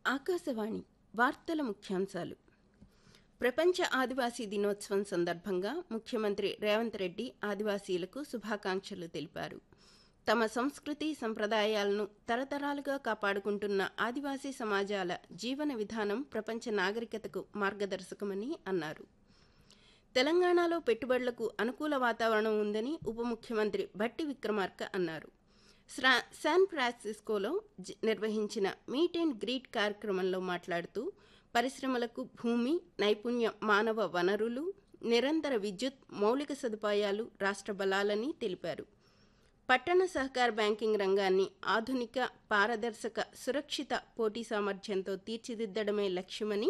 ఆకాశవాణి వార్తల ముఖ్యాంశాలు ప్రపంచ ఆదివాసీ దినోత్సవం సందర్భంగా ముఖ్యమంత్రి రేవంత్ రెడ్డి ఆదివాసీలకు శుభాకాంక్షలు తెలిపారు తమ సంస్కృతి సంప్రదాయాలను తరతరాలుగా కాపాడుకుంటున్న ఆదివాసీ సమాజాల జీవన విధానం ప్రపంచ నాగరికతకు మార్గదర్శకమని అన్నారు తెలంగాణలో పెట్టుబడులకు అనుకూల వాతావరణం ఉందని ఉప ముఖ్యమంత్రి భట్టి విక్రమార్క అన్నారు స్రా శాన్ ఫ్రాన్సిస్కోలో జ- నిర్వహించిన మీట్ అండ్ గ్రీట్ కార్యక్రమంలో మాట్లాడుతూ పరిశ్రమలకు భూమి నైపుణ్య మానవ వనరులు నిరంతర విద్యుత్ మౌలిక సదుపాయాలు రాష్ట్ర బలాలని తెలిపారు పట్టణ సహకార బ్యాంకింగ్ రంగాన్ని ఆధునిక పారదర్శక సురక్షిత పోటీ సామర్థ్యంతో తీర్చిదిద్దడమే లక్ష్యమని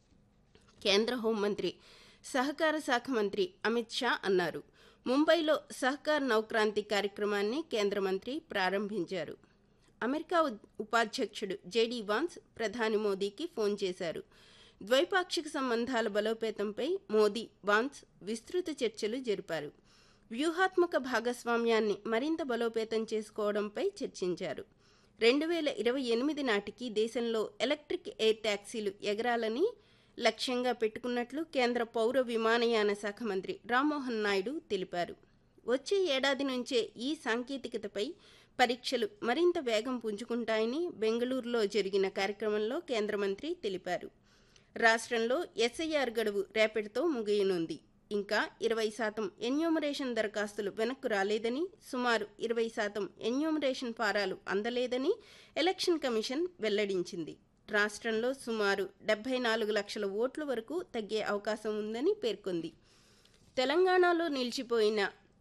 కేంద్ర హోంమంత్రి సహకార శాఖ మంత్రి అమిత్ షా అన్నారు ముంబైలో సహకార్ నౌక్రాంతి కార్యక్రమాన్ని కేంద్ర మంత్రి ప్రారంభించారు అమెరికా ఉ- ఉపాధ్యక్షుడు జేడీ వాన్స్ ప్రధాని మోదీకి ఫోన్ చేశారు ద్వైపాక్షిక సంబంధాల బలోపేతంపై మోదీ వాన్స్ విస్తృత చర్చలు జరిపారు వ్యూహాత్మక భాగస్వామ్యాన్ని మరింత బలోపేతం చేసుకోవడంపై చర్చించారు రెండు వేల ఇరవై ఎనిమిది నాటికి దేశంలో ఎలక్ట్రిక్ ఎయిర్ ట్యాక్సీలు ఎగరాలని లక్ష్యంగా పెట్టుకున్నట్లు కేంద్ర పౌర విమానయాన శాఖ మంత్రి రామ్మోహన్ నాయుడు తెలిపారు వచ్చే ఏడాది నుంచే ఈ సాంకేతికతపై పరీక్షలు మరింత వేగం పుంజుకుంటాయని బెంగళూరులో జరిగిన కార్యక్రమంలో కేంద్ర మంత్రి తెలిపారు రాష్ట్రంలో ఎస్ఐఆర్ గడువు రేపటితో ముగియనుంది ఇంకా ఇరవై శాతం ఎన్యూమరేషన్ దరఖాస్తులు వెనక్కు రాలేదని సుమారు ఇరవై శాతం ఎన్యూమరేషన్ ఫారాలు అందలేదని ఎలక్షన్ కమిషన్ వెల్లడించింది రాష్ట్రంలో సుమారు డెబ్బై నాలుగు లక్షల ఓట్ల వరకు తగ్గే అవకాశం ఉందని పేర్కొంది తెలంగాణలో నిలిచిపోయిన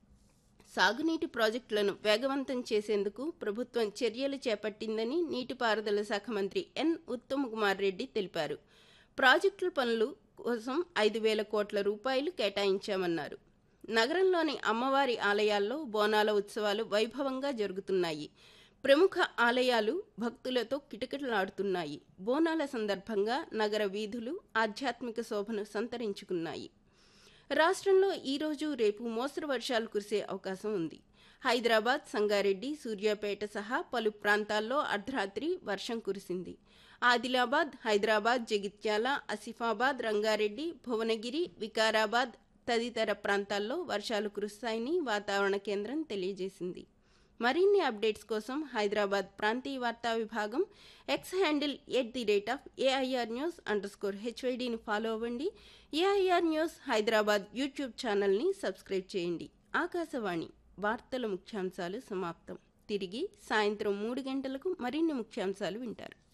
సాగునీటి ప్రాజెక్టులను వేగవంతం చేసేందుకు ప్రభుత్వం చర్యలు చేపట్టిందని నీటిపారుదల శాఖ మంత్రి ఎన్ ఉత్తమ్ కుమార్ రెడ్డి తెలిపారు ప్రాజెక్టుల పనులు కోసం ఐదు వేల కోట్ల రూపాయలు కేటాయించామన్నారు నగరంలోని అమ్మవారి ఆలయాల్లో బోనాల ఉత్సవాలు వైభవంగా జరుగుతున్నాయి ప్రముఖ ఆలయాలు భక్తులతో కిటకిటలాడుతున్నాయి బోనాల సందర్భంగా నగర వీధులు ఆధ్యాత్మిక శోభను సంతరించుకున్నాయి రాష్ట్రంలో ఈరోజు రేపు మోస్తరు వర్షాలు కురిసే అవకాశం ఉంది హైదరాబాద్ సంగారెడ్డి సూర్యాపేట సహా పలు ప్రాంతాల్లో అర్ధరాత్రి వర్షం కురిసింది ఆదిలాబాద్ హైదరాబాద్ జగిత్యాల ఆసిఫాబాద్ రంగారెడ్డి భువనగిరి వికారాబాద్ తదితర ప్రాంతాల్లో వర్షాలు కురుస్తాయని వాతావరణ కేంద్రం తెలియజేసింది మరిన్ని అప్డేట్స్ కోసం హైదరాబాద్ ప్రాంతీయ వార్తా విభాగం X handle at the rate of AIR news underscore హెచ్వైడిని ఫాలో అవ్వండి ఏఐఆర్ న్యూస్ హైదరాబాద్ యూట్యూబ్ ఛానల్ని సబ్స్క్రైబ్ చేయండి ఆకాశవాణి వార్తల ముఖ్యాంశాలు సమాప్తం తిరిగి సాయంత్రం మూడు గంటలకు మరిన్ని ముఖ్యాంశాలు వింటారు